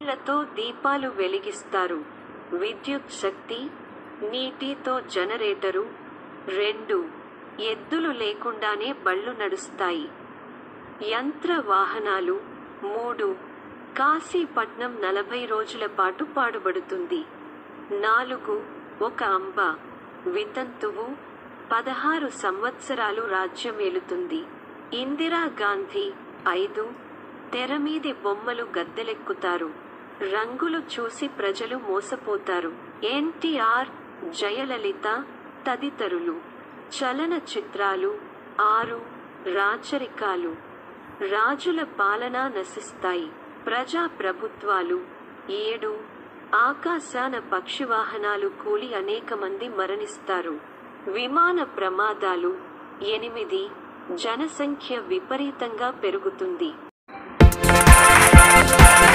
లతో దీపాలు వెలిగిస్తారు విద్యుత్ శక్తి నీటితో జనరేటరు రెండు ఎద్దులు లేకుండానే బళ్ళు నడుస్తాయి యంత్ర వాహనాలు మూడు కాశీపట్నం నలభై రోజుల పాటు పాడుబడుతుంది నాలుగు ఒక అంబ వితంతువు పదహారు సంవత్సరాలు రాజ్యమేలుతుంది ఇందిరా గాంధీ ఐదు తెరమీది బొమ్మలు గద్దెలెక్కుతారు రంగులు చూసి ప్రజలు మోసపోతారు ఎన్టీఆర్ జయలలిత తదితరులు చలన చిత్రాలు ఆరు రాచరికాలు రాజుల పాలన నశిస్తాయి ప్రజా ప్రభుత్వాలు ఏడు ఆకాశాన పక్షివాహనాలు కూలి అనేక మంది మరణిస్తారు విమాన ప్రమాదాలు ఎనిమిది జనసంఖ్య విపరీతంగా పెరుగుతుంది